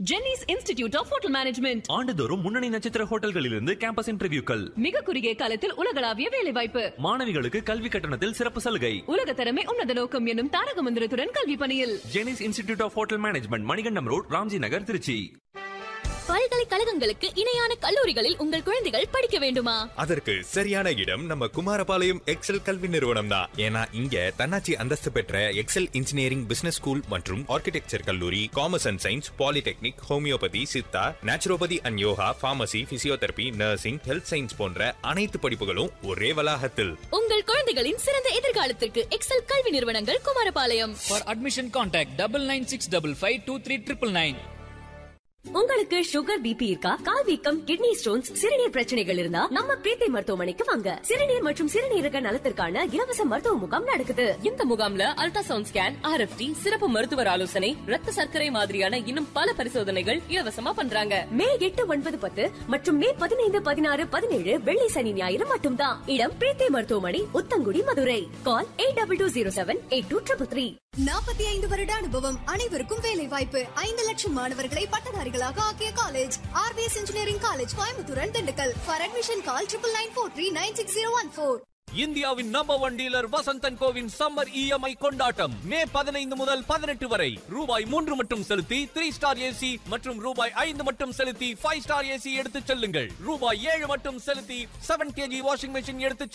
Jenneys institute of hotel management ஆண்டுதோறும் முன்னணி நட்சத்திர ஹோட்டல்களிலிருந்து கேம்பஸ் இன்டர்வியூக்கள் மிக குறுகிய காலத்தில் உலகளாவிய வேலைவாய்ப்பு மாணவிகளுக்கு கல்வி கட்டணத்தில் சிறப்பு சலுகை உலக தரமே உன்னத நோக்கம் என்னும் தாரக மந்திரத்துடன் கல்வி பணியில் Jenneys institute of hotel management Manikandam road Ramji Nagar Trichy பல்கலைக்கழகங்களுக்கு இணையான கல்லூரிகளில் உங்கள் குழந்தைகள் படிக்க வேண்டுமா அதற்கு சரியான இடம் நம்ம குமாரபாளையம் எக்ஸல் கல்வி நிறுவனம் தான் ஏன்னா இங்க தன்னாட்சி அந்தஸ்து பெற்ற எக்ஸல் இன்ஜினியரிங் பிசினஸ் ஸ்கூல் மற்றும் ஆர்கிடெக்சர் கல்லூரி commerce and science polytechnic homeopathy Siddha naturopathy and yoga pharmacy physiotherapy nursing health science போன்ற அனைத்து படிப்புகளும் ஒரே வளாகத்தில் உங்கள் குழந்தைகளின் சிறந்த எதிர்காலத்திற்கு எக்ஸல் கல்வி நிறுவனங்கள் Kumarapalayam For admission, contact double nine six double five two three triple nine. உங்களுக்கு சுகர் பிபி இருக்கா கால் வீக்கம் கிட்னி ஸ்டோன்ஸ் சிறுநீர் பிரச்சனைகள் இருந்தா நம்ம பிரீத்தி மருத்துவமனைக்கு வாங்க சிறுநீர் மற்றும் சிறுநீரக நலத்திற்கான இலவச மருத்துவ முகாம் நடக்குது இந்த முகாம்ல அல்ட்ராசவுண்ட் ஸ்கேன் ஆர்எஃப்டி சிறப்பு மருத்துவர் ஆலோசனை ரத்த சர்க்கரை மாதிரியான இன்னும் பல பரிசோதனைகள் இலவசமா பண்றாங்க மே எட்டு ஒன்பது பத்து மற்றும் மே பதினைந்து பதினாறு பதினேழு வெள்ளி சனி ஞாயிறு மட்டும்தான் இடம் பிரீத்தி மருத்துவமனை Uthangudi Madurai call eight double two zero seven eight two triple three நாற்பத்தி ஐந்து வருட அனுபவம் அனைவருக்கும் வேலை வாய்ப்பு ஐந்து லட்சம் மாணவர்களை பட்டதாரிகளாக ஆக்கிய college RBS engineering college Coimbatore and Dindigul for admission call triple nine four three nine six zero one four இந்தியாவின் நம்பர் ஒன் டீலர் வசந்தன் கோவின் சம்மர் இஎம்ஐ கொண்டாட்டம் மே பதினைந்து முதல் பதினெட்டு வரை ரூபாய் மூன்று மட்டும் செலுத்தி த்ரீ ஸ்டார் ஏசி மற்றும் ரூபாய் ஐந்து மட்டும் செலுத்தி ஃபைவ் ஸ்டார் ஏசி எடுத்துச் செல்லுங்கள் ரூபாய் ஏழு மட்டும் செலுத்தி செவன் கேஜி வாஷிங் மெஷின் எடுத்துச்